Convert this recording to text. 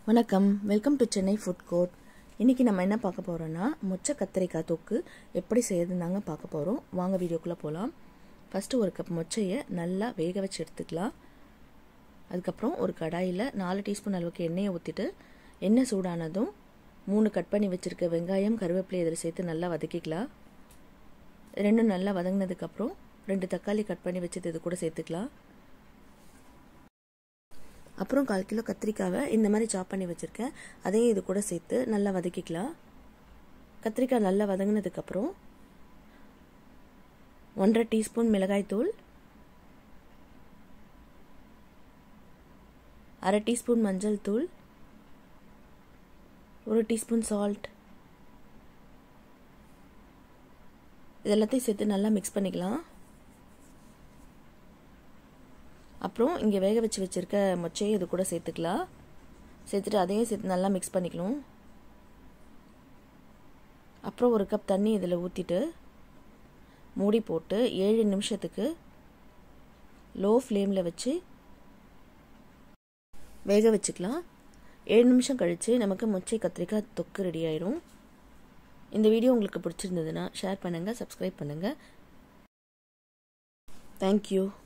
வணக்கம் welcome to Chennai food court இன்றைக்கி நம்ம என்ன பார்க்க போகிறோன்னா மொச்சை கத்திரிக்காய் தொக்கு எப்படி செய்யறதுனாங்க பார்க்க போகிறோம் வாங்க வீடியோக்குள்ளே போகலாம் ஃபஸ்ட்டு ஒரு கப் மொச்சையை நல்லா வேக வச்சு எடுத்துக்கலாம் அதுக்கப்புறம் ஒரு கடாயில் நாலு டீஸ்பூன் அளவுக்கு எண்ணெயை ஊற்றிட்டு எண்ணெய் சூடானதும் மூணு கட் பண்ணி வச்சுருக்க வெங்காயம் கருவேப்பிலை இதில் சேர்த்து நல்லா வதக்கிக்கலாம் ரெண்டும் நல்லா வதங்கினதுக்கப்புறம் ரெண்டு தக்காளி கட் பண்ணி வச்சது இது கூட சேர்த்துக்கலாம் அப்புறம் கால் கிலோ கத்திரிக்காவை இந்த மாதிரி சாப் பண்ணி வச்சுருக்கேன் அதையும் இது கூட சேர்த்து நல்லா வதக்கிக்கலாம் கத்திரிக்காய் நல்லா வதங்கினதுக்கப்புறம் ஒன்றரை டீஸ்பூன் மிளகாய்த்தூள் அரை டீஸ்பூன் மஞ்சள் தூள் ஒரு டீஸ்பூன் சால்ட் இதெல்லாத்தையும் சேர்த்து நல்லா மிக்ஸ் பண்ணிக்கலாம் அப்புறம் இங்கே வேக வச்சு வச்சுருக்க மொச்சையை இது கூட சேர்த்துக்கலாம் சேர்த்துட்டு அதையும் சேர்த்து நல்லா மிக்ஸ் பண்ணிக்கணும் அப்புறம் ஒரு கப் தண்ணி இதில் ஊற்றிட்டு மூடி போட்டு ஏழு நிமிஷத்துக்கு லோ ஃப்ளேமில் வச்சு வேக வச்சுக்கலாம் ஏழு நிமிஷம் கழித்து நமக்கு மொச்சை கத்திரிக்காய் தொக்கு ரெடி ஆயிரும் இந்த வீடியோ உங்களுக்கு பிடிச்சிருந்ததுன்னா ஷேர் பண்ணுங்கள் சப்ஸ்கிரைப் பண்ணுங்கள் தேங்க்யூ